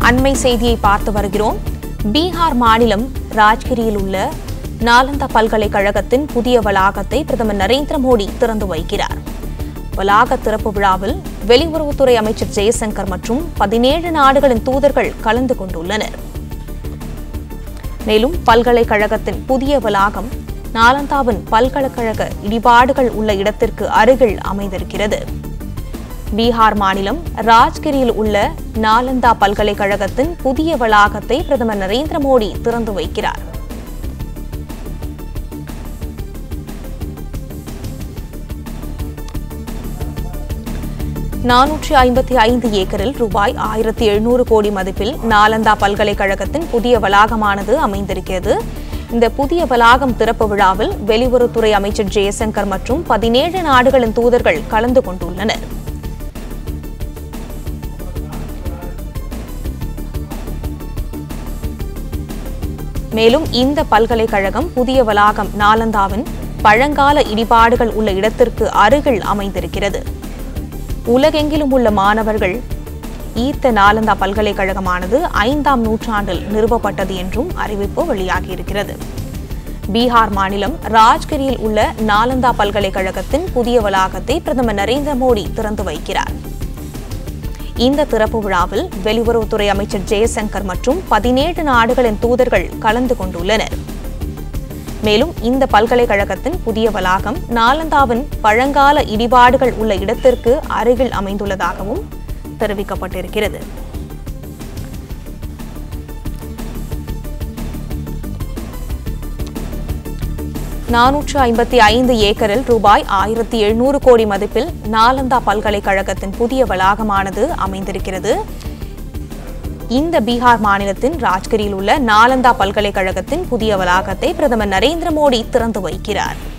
அண்மை செய்தியை பார்த்து வருகிறோம் பீகார் மாநிலம் ராஜ்கிரியில் உள்ள நாலந்தா பல்கலைக்கழகத்தின் புதிய வளாகத்தை பிரதமர் நரேந்திர மோடி திறந்து வைக்கிறார் வளாக திறப்பு விழாவில் வெளியுறவுத்துறை அமைச்சர் ஜெயசங்கர் மற்றும் பதினேழு நாடுகளின் தூதர்கள் கலந்து கொண்டுள்ளனர் மேலும் பல்கலைக்கழகத்தின் புதிய வளாகம் நாலந்தாவின் பல்கலைக்கழக இடிபாடுகள் உள்ள இடத்திற்கு அருகில் அமைந்திருக்கிறது பீகார் மாநிலம் ராஜ்கிரியில் உள்ள நாலந்தா பல்கலைக்கழகத்தின் புதிய வளாகத்தை பிரதமர் நரேந்திர மோடி திறந்து வைக்கிறார் நானூற்றி ஐம்பத்தி ஐந்து ஏக்கரில் ரூபாய் ஆயிரத்தி எழுநூறு கோடி மதிப்பில் நாலந்தா பல்கலைக்கழகத்தின் புதிய வளாகமானது அமைந்திருக்கிறது இந்த புதிய வளாகம் திறப்பு விழாவில் வெளியுறவுத்துறை அமைச்சர் ஜெயசங்கர் மற்றும் பதினேழு நாடுகளின் தூதர்கள் கலந்து கொண்டுள்ளனர் மேலும் இந்த பல்கலைக்கழகம் புதிய வளாகம் நாலந்தாவின் பழங்கால இடிபாடுகள் உள்ள இடத்திற்கு அருகில் அமைந்திருக்கிறது உலகெங்கிலும் உள்ள மாணவர்கள் ஈத்த நாலந்தா பல்கலைக்கழகமானது ஐந்தாம் நூற்றாண்டில் நிறுவப்பட்டது என்றும் அறிவிப்பு வெளியாகியிருக்கிறது பீகார் மாநிலம் ராஜ்கிரியில் உள்ள நாலந்தா பல்கலைக்கழகத்தின் புதிய வளாகத்தை பிரதமர் நரேந்திர மோடி திறந்து வைக்கிறார் இந்த திறப்பு விழாவில் வெளியுறவுத்துறை அமைச்சர் ஜெயசங்கர் மற்றும் பதினேழு நாடுகளின் தூதர்கள் கலந்து கொண்டுள்ளனர் மேலும் இந்த பல்கலைக்கழகத்தின் புதிய வளாகம் நாலந்தாவின் பழங்கால இடிபாடுகள் உள்ள இடத்திற்கு அருகில் அமைந்துள்ளதாகவும் தெரிவிக்கப்பட்டிருக்கிறது நானூற்று ஐம்பத்தி ஐந்து ஏக்கரில் ரூபாய் ஆயிரத்தி எழுநூறு கோடி மதிப்பில் நாலந்தா பல்கலைக்கழகத்தின் புதிய வளாகமானது அமைந்திருக்கிறது இந்த பீகார் மாநிலத்தின் ராஜ்கிரியில் உள்ள நாலந்தா பல்கலைக்கழகத்தின் புதிய வளாகத்தை பிரதமர் நரேந்திர மோடி திறந்து வைக்கிறார்